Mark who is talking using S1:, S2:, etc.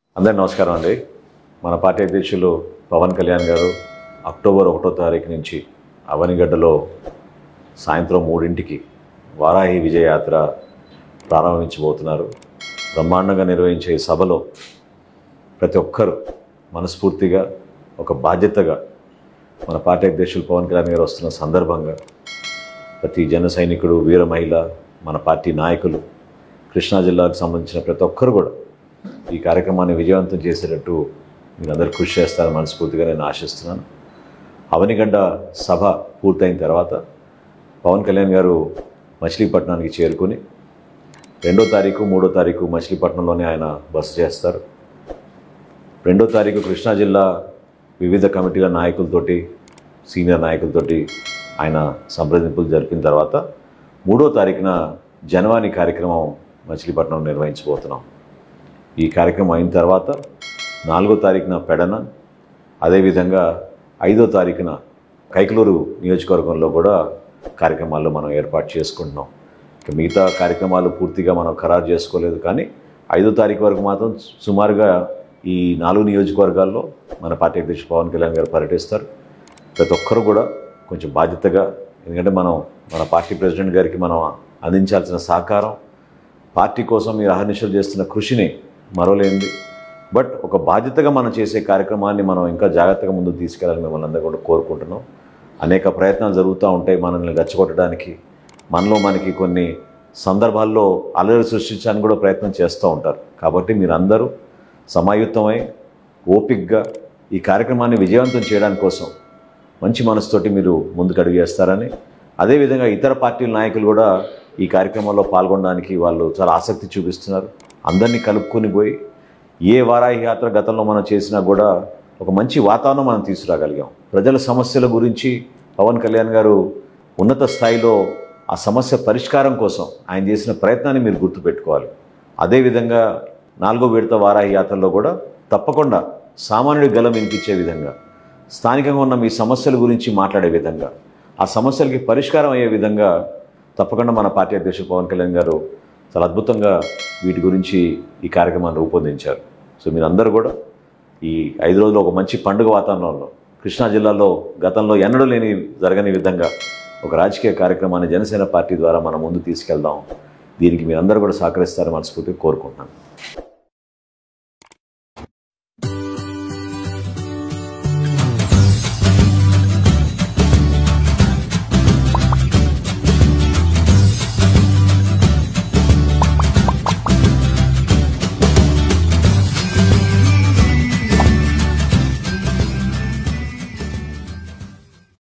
S1: అందరి నమస్కారం అండి మన పార్టీ అధ్యక్షులు పవన్ కళ్యాణ్ గారు అక్టోబర్ ఒకటో తారీఖు నుంచి అవనిగడ్డలో సాయంత్రం మూడింటికి వారాహి విజయయాత్ర ప్రారంభించబోతున్నారు బ్రహ్మాండంగా నిర్వహించే ఈ సభలో ప్రతి ఒక్కరూ మనస్ఫూర్తిగా ఒక బాధ్యతగా మన పార్టీ అధ్యక్షులు పవన్ కళ్యాణ్ గారు వస్తున్న సందర్భంగా ప్రతి జన సైనికుడు వీర మహిళ మన పార్టీ నాయకులు కృష్ణా జిల్లాకు సంబంధించిన ప్రతి ఒక్కరు కూడా ఈ కార్యక్రమాన్ని విజయవంతం చేసేటట్టు మీరందరూ కృషి చేస్తారని మనస్ఫూర్తిగా నేను ఆశిస్తున్నాను అవనిగడ్డ సభ పూర్తయిన తర్వాత పవన్ కళ్యాణ్ గారు మచిలీపట్నానికి చేరుకుని రెండో తారీఖు మూడో తారీఖు మచిలీపట్నంలోనే ఆయన బస చేస్తారు రెండో తారీఖు కృష్ణా జిల్లా వివిధ కమిటీల నాయకులతోటి సీనియర్ నాయకులతోటి ఆయన సంప్రదింపులు జరిపిన తర్వాత మూడో తారీఖున జనవాణి కార్యక్రమం మచిలీపట్నం నిర్వహించబోతున్నాం ఈ కార్యక్రమం అయిన తర్వాత నాలుగో తారీఖున పెడన అదేవిధంగా ఐదో తారీఖున కైకలూరు నియోజకవర్గంలో కూడా కార్యక్రమాలు మనం ఏర్పాటు చేసుకుంటున్నాం ఇక మిగతా కార్యక్రమాలు పూర్తిగా మనం ఖరారు చేసుకోలేదు కానీ ఐదో తారీఖు వరకు మాత్రం సుమారుగా ఈ నాలుగు నియోజకవర్గాల్లో మన పార్టీ అధ్యక్షుడు పవన్ కళ్యాణ్ గారు పర్యటిస్తారు ప్రతి ఒక్కరు కూడా కొంచెం బాధ్యతగా ఎందుకంటే మనం మన పార్టీ ప్రెసిడెంట్ గారికి మనం అందించాల్సిన సహకారం పార్టీ కోసం మీరు అహర్నిశలు చేస్తున్న కృషిని మరోలేంది బట్ ఒక బాధ్యతగా మనం చేసే కార్యక్రమాన్ని మనం ఇంకా జాగ్రత్తగా ముందుకు తీసుకెళ్ళాలని మిమ్మల్ని అందరూ కూడా కోరుకుంటున్నాం అనేక ప్రయత్నాలు జరుగుతూ ఉంటాయి మనల్ని రెచ్చగొట్టడానికి మనలో మనకి కొన్ని సందర్భాల్లో అలరి సృష్టించడానికి కూడా ప్రయత్నం చేస్తూ ఉంటారు కాబట్టి మీరందరూ సమాయుత్తమై ఓపిక్గా ఈ కార్యక్రమాన్ని విజయవంతం చేయడానికి కోసం మంచి మనసుతోటి మీరు ముందుకు అడుగు వేస్తారని అదేవిధంగా ఇతర పార్టీల నాయకులు కూడా ఈ కార్యక్రమంలో పాల్గొనడానికి వాళ్ళు చాలా ఆసక్తి చూపిస్తున్నారు అందరినీ కలుపుకొని పోయి ఏ వారాహి యాత్ర గతంలో మనం చేసినా కూడా ఒక మంచి వాతావరణం మనం తీసుకురాగలిగాం ప్రజల సమస్యల గురించి పవన్ కళ్యాణ్ గారు ఉన్నత స్థాయిలో ఆ సమస్య పరిష్కారం కోసం ఆయన చేసిన ప్రయత్నాన్ని మీరు గుర్తుపెట్టుకోవాలి అదేవిధంగా నాలుగో విడత వారాహి యాత్రలో కూడా తప్పకుండా సామాన్యుడి గలం వినిపించే విధంగా స్థానికంగా ఉన్న మీ సమస్యల గురించి మాట్లాడే విధంగా ఆ సమస్యలకి పరిష్కారం అయ్యే విధంగా తప్పకుండా మన పార్టీ అధ్యక్షుడు పవన్ కళ్యాణ్ గారు చాలా అద్భుతంగా వీటి గురించి ఈ కార్యక్రమాన్ని రూపొందించారు సో మీరందరూ కూడా ఈ ఐదు రోజులు ఒక మంచి పండుగ వాతావరణంలో కృష్ణా జిల్లాలో గతంలో ఎన్నడూ లేని జరగని విధంగా ఒక రాజకీయ కార్యక్రమాన్ని జనసేన పార్టీ ద్వారా మనం ముందు తీసుకెళ్దాం దీనికి మీరందరూ కూడా సహకరిస్తారని మనస్ఫూర్తిగా కోరుకుంటున్నాను